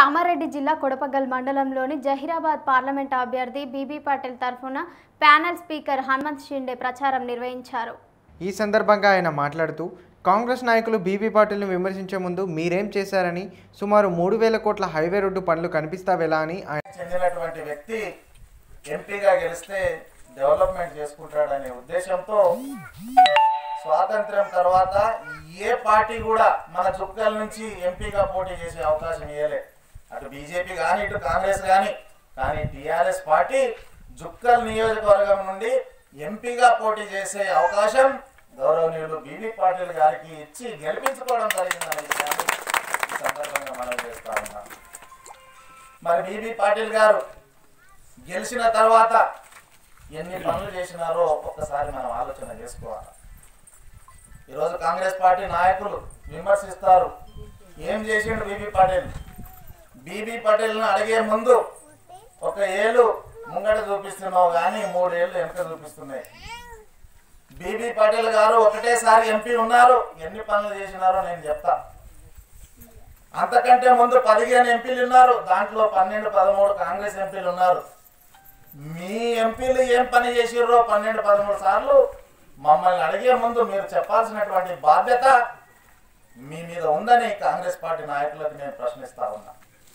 కామారెడ్డి జిల్లా కొడపగల్ మండలంలోని జహీరాబాద్ పార్లమెంట్ అభ్యర్థి బీబీ పాటిల్ తరఫున ప్యానెల్ స్పీకర్ హనుమంత్ షిండే ప్రచారం నిర్వహించారు ఈ సందర్భంగా ఆయన మాట్లాడుతూ కాంగ్రెస్ నాయకులు బీబీ పాటిల్ను విమర్శించే ముందు మీరేం చేశారని సుమారు మూడు వేల కోట్ల హైవే రోడ్డు పనులు కనిపిస్తావెలా అని ఆయన చెందినటువంటి వ్యక్తి ఎంపీగా గెలిస్తే డెవలప్మెంట్ చేసుకుంటాడనే ఉద్దేశంతో స్వాతంత్ర్యం తర్వాత ఏ పార్టీ కూడా మన చుక్కల నుంచి ఎంపీగా పోటీ చేసే అవకాశం ఇవ్వలే అటు బీజేపీ కానీ ఇటు కాంగ్రెస్ కానీ కానీ టిఆర్ఎస్ పార్టీ జుక్కల్ నియోజకవర్గం నుండి ఎంపీగా పోటీ చేసే అవకాశం గౌరవనీయులు బీబీ పాటిల్ గారికి ఇచ్చి గెలిపించుకోవడం జరిగిందనే విషయాన్ని ఈ సందర్భంగా మనం చేస్తా ఉన్నాం మరి బీబీ పాటిల్ గారు గెలిచిన తర్వాత ఎన్ని పనులు చేసినారో ఒక్కసారి మనం ఆలోచన చేసుకోవాలి ఈరోజు కాంగ్రెస్ పార్టీ నాయకులు విమర్శిస్తారు ఏం చేసిండు బీబీ పాటిల్ బీబీ పటేల్ను అడిగే ముందు ఒక ఏళ్ళు ముంగట చూపిస్తున్నావు కానీ మూడేళ్ళు వెనక చూపిస్తున్నాయి బీబీ పటేల్ గారు ఒకటేసారి ఎంపీ ఉన్నారు ఎన్ని పనులు చేసినారో నేను చెప్తా అంతకంటే ముందు పదిహేను ఎంపీలు ఉన్నారు దాంట్లో పన్నెండు పదమూడు కాంగ్రెస్ ఎంపీలు ఉన్నారు మీ ఎంపీలు ఏం పని చేసిర్రో పన్నెండు పదమూడు సార్లు మమ్మల్ని అడిగే ముందు మీరు చెప్పాల్సినటువంటి బాధ్యత మీ మీద ఉందని కాంగ్రెస్ పార్టీ నాయకులకు నేను ప్రశ్నిస్తా ఉన్నా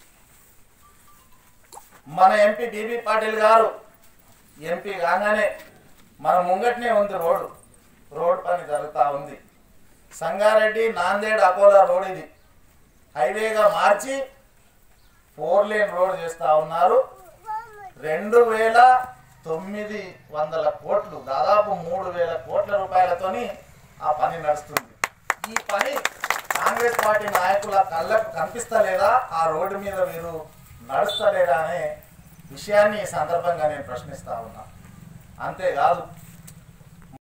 మన ఎంపీ బీబీ పాటిల్ గారు ఎంపీ కాగానే మన ముంగట్నే ఉంది రోడ్డు రోడ్ పని జరుగుతూ ఉంది సంగారెడ్డి నాందేడ్ అకోలా రోడ్ ఇది హైవేగా మార్చి ఫోర్ లేన్ రోడ్ చేస్తా ఉన్నారు రెండు వేల తొమ్మిది వందల కోట్లు దాదాపు మూడు వేల కోట్ల రూపాయలతోని ఆ పని నడుస్తుంది ఈ పని కాంగ్రెస్ పార్టీ నాయకుల కళ్ళకు కనిపిస్తలేదా ఆ రోడ్డు మీద వీరు నడుస్తలేదా అనే విషయాన్ని ఈ సందర్భంగా నేను ప్రశ్నిస్తా ఉన్నా అంతేకాదు